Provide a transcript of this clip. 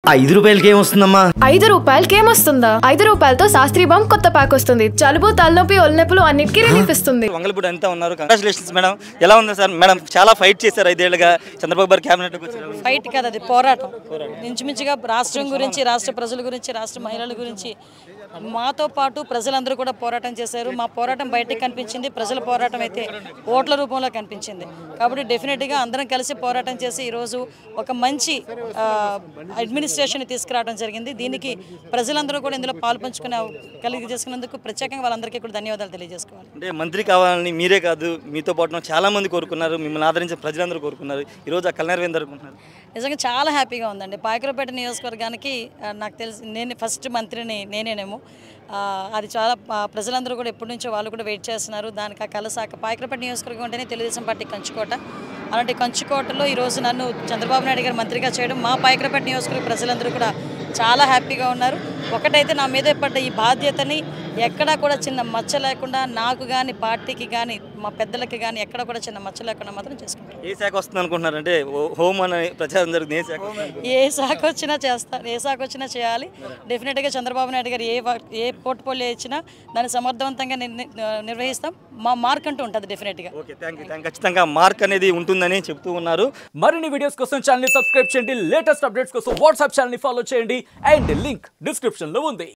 ఐదు రూపాయలకి ఏమొస్తుందమ్మా ఐదు రూపాయలకి ఏమొస్తుందా ఐదు రూపాయలతో శాస్త్రీ బామ్ కొత్త ప్యాక్ వస్తుంది జలుబు తలనొప్పి ఒళ్ళనొప్పులు అన్నిటికీ రిలీఫ్ ఇస్తుంది వంగలపూడి అంతా ఉన్నారు కంగ్రాచులేషన్స్ మేడం ఎలా ఉంది సార్ మేడం చాలా ఫైట్ చేశారు ఐదేళ్లుగా చంద్రబాబు గారు క్యాబినెట్ వచ్చారు ఫైట్ కాదు అది పోరాటం ఇంచుమించుగా రాష్ట్రం గురించి రాష్ట్ర ప్రజల గురించి రాష్ట్ర మహిళల గురించి మాతో పాటు ప్రజలందరూ కూడా పోరాటం చేశారు మా పోరాటం బయటకు కనిపించింది ప్రజల పోరాటం అయితే ఓట్ల రూపంలో కనిపించింది కాబట్టి డెఫినెట్గా అందరం కలిసి పోరాటం చేసి ఈరోజు ఒక మంచి అడ్మినిస్ట్రేషన్ తీసుకురావడం జరిగింది దీనికి ప్రజలందరూ కూడా ఇందులో పాలు పంచుకునే కలిగి చేసుకున్నందుకు ప్రత్యేకంగా వాళ్ళందరికీ కూడా ధన్యవాదాలు తెలియజేసుకోవాలి అంటే మంత్రి కావాలని మీరే కాదు మీతో పాటు చాలా మంది కోరుకున్నారు మిమ్మల్ని ఆదరించే ప్రజలందరూ కోరుకున్నారు ఈరోజు ఆ కళ్యాణ జరుపుకుంటున్నారు నిజంగా చాలా హ్యాపీగా ఉందండి పాయకరపేట నియోజకవర్గానికి ఆ, నాకు తెలిసి నేను ఫస్ట్ మంత్రిని నేనేనేమో ఆ, అది చాలా ఆ, ప్రజలందరూ కూడా ఎప్పటి నుంచో వాళ్ళు కూడా వెయిట్ చేస్తున్నారు దానికి ఆ కలసాక పాయకరపేట నియోజకవర్గం అంటేనే తెలుగుదేశం పార్టీ కంచుకోట అలాంటి కంచుకోటలో ఈరోజు నన్ను చంద్రబాబు నాయుడు గారు మంత్రిగా చేయడం మా పాయకరపేట నియోజకవర్గ ప్రజలందరూ కూడా చాలా హ్యాపీగా ఉన్నారు ఒకటైతే నా మీద పడ్డ ఈ బాధ్యతని ఎక్కడా కూడా చిన్న మచ్చ లేకుండా నాకు కానీ పార్టీకి కానీ మా పెద్దలకి కానీ ఎక్కడ కూడా చిన్న మచ్చ లేకుండా మాత్రం చేసుకుంటాను ఏ శాఖ వస్తుంది అనుకుంటున్నారు అంటే ఓ- హోమ్ అనే ప్రచారం జరుగుతుంది ఏ శాఖ వస్తుంది? ఏ శాఖ వచ్చినా చేస్తారు ఏ శాఖ వచ్చినా చేయాలి డెఫినెట్గా చంద్రబాబు నాయుడు గారు ఏ వ- ఏ పోర్ట్ఫోలియో ఇచ్చినా దాన్ని సమర్థవంతంగా నిర్ని- నిర్వహిస్తాం మా మార్క్ అంటూ ఉంటుంది డెఫినెట్గా ఓకే థ్యాంక్ యూ థ్యాంక్ ఖచ్చితంగా మార్క్ అనేది ఉంటుందని చెప్తూ ఉన్నారు మరిన్ని వీడియోస్ కోసం ఛానల్ ని సబ్స్క్రైబ్ చేయండి లేటెస్ట్ అప్డేట్స్ కోసం వాట్సాప్ ఛానల్ ని ఫాలో చేయండి అండ్ లింక్ డిస్క్రిప్షన్ లో ఉంది